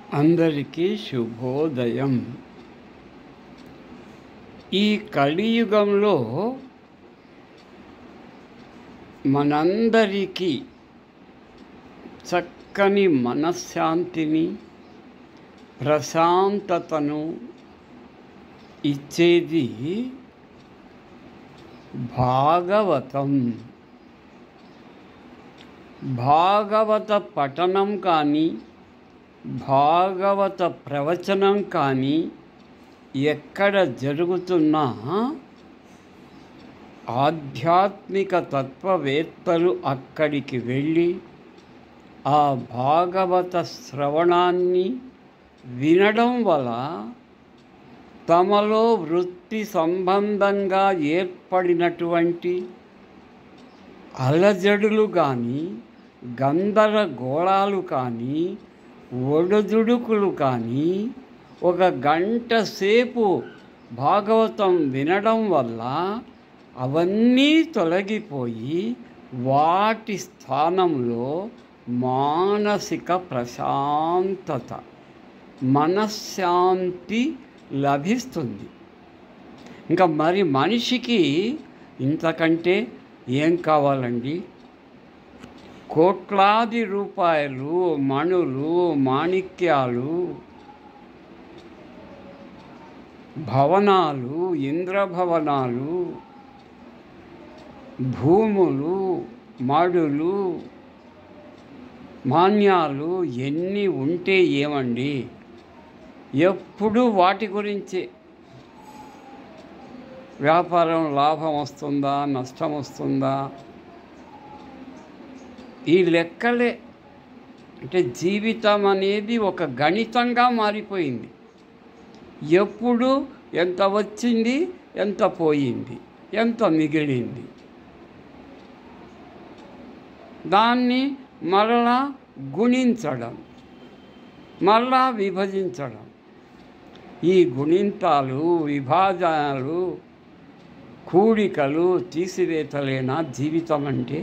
అందరికీ శుభోదయం ఈ కలియుగంలో మనందరికీ చక్కని మనశ్శాంతిని ప్రశాంతతను ఇచ్చేది భాగవతం భాగవత పఠనం కానీ భాగవత ప్రవచనం కానీ ఎక్కడ జరుగుతున్నా ఆధ్యాత్మిక తత్వవేత్తలు అక్కడికి వెళ్ళి ఆ భాగవత శ్రవణాన్ని వినడం వల్ల తమలో వృత్తి సంబంధంగా ఏర్పడినటువంటి అలజడులు కానీ గందరగోళాలు కానీ ఒడుదుడుకులు కానీ ఒక గంట సేపు భాగవతం వినడం వల్ల అవన్నీ తొలగిపోయి వాటి స్థానంలో మానసిక ప్రశాంతత మనశ్శాంతి లభిస్తుంది ఇంకా మరి మనిషికి ఇంతకంటే ఏం కావాలండి కోట్లాది రూపాయలు మణులు మాణిక్యాలు భవనాలు ఇంద్రభవనాలు భూములు మడులు మాన్యాలు ఎన్ని ఉంటే ఏమండి ఎప్పుడు వాటి గురించే వ్యాపారం లాభం వస్తుందా నష్టం వస్తుందా ఈ లెక్కలే అంటే జీవితం అనేది ఒక గణితంగా మారిపోయింది ఎప్పుడు ఎంత వచ్చింది ఎంత పోయింది ఎంత మిగిలింది దాన్ని మరలా గుణించడం మరలా విభజించడం ఈ గుణింతాలు విభాజనాలు కూడికలు తీసివేతలేనా జీవితం అంటే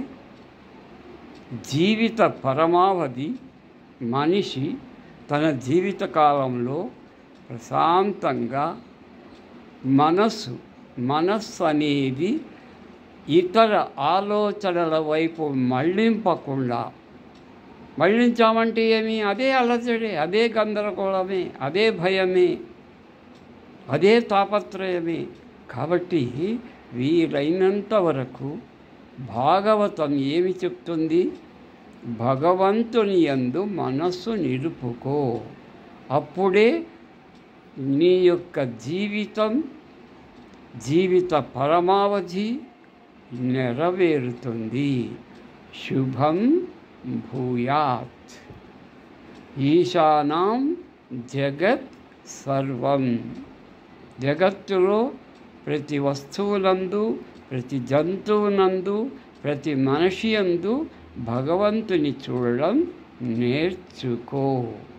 జీవిత పరమావధి మనిషి తన జీవిత కాలంలో ప్రశాంతంగా మనస్సు మనస్సు అనేది ఇతర ఆలోచనల వైపు మళ్ళింపకుండా మళ్ళించామంటే ఏమి అదే అలజడే అదే గందరగోళమే అదే భయమే అదే తాపత్రయమే కాబట్టి వీలైనంత వరకు భాగవతం ఏమి చెప్తుంది భగవంతుని యందు మనస్సు నిలుపుకో అప్పుడే నీ యొక్క జీవితం జీవిత పరమావధి నెరవేరుతుంది శుభం భూయాత్ ఈశానాం జగత్ సర్వం జగత్తులో ప్రతి వస్తువులందు ప్రతి జంతువునందు ప్రతి మనిషి యందు భగవంతుని చూడడం నేర్చుకో